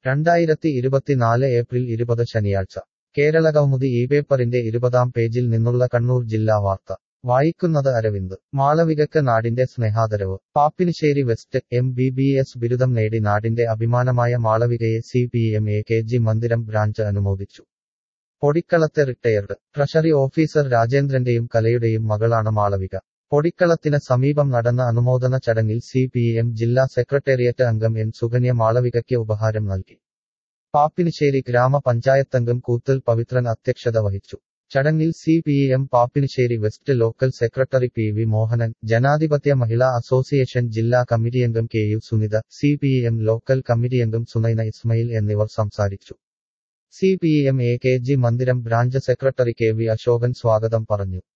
രണ്ടായിരത്തി ഇരുപത്തിനാല് ഏപ്രിൽ ഇരുപത് ശനിയാഴ്ച കേരളകൗമുദി ഈ പേപ്പറിന്റെ ഇരുപതാം പേജിൽ നിന്നുള്ള കണ്ണൂർ ജില്ലാ വാർത്ത വായിക്കുന്നത് അരവിന്ദ് മാളവികക്ക് നാടിന്റെ സ്നേഹാദരവ് Pappinisseri west M B B S ബിരുദം നേടി നാടിന്റെ അഭിമാനമായ മാളവികയെ C P M A K G മന്ദിരം ബ്രാഞ്ച് അനുമോദിച്ചു പൊടിക്കളത്തെ റിട്ടയർഡ് ട്രഷറി ഓഫീസർ രാജേന്ദ്രന്റെയും കലയുടെയും മകളാണ് മാളവിക പൊടിക്കളത്തിന് സമീപം നടന്ന അനുമോദന ചടങ്ങിൽ സി പി എം ജില്ലാ സെക്രട്ടേറിയറ്റ് അംഗം എൻ സുകന്യ മാളവികയ്ക്ക് ഉപഹാരം നൽകി പാപ്പിനിശ്ശേരി ഗ്രാമപഞ്ചായത്തംഗം കൂത്തൽ പവിത്രൻ അധ്യക്ഷത വഹിച്ചു ചടങ്ങിൽ C P M Pappinisseri west local secretary P V Mohanan Janadhipathya Mahila association ജില്ലാ കമ്മിറ്റിയംഗം K U Sunitha C P M local കമ്മിറ്റിയംഗം സുനൈന ഇസ്മയിൽ എന്നിവർ സംസാരിച്ചു C P M A K G മന്ദിരം branch secretary K V Ashokan സ്വാഗതം പറഞ്ഞു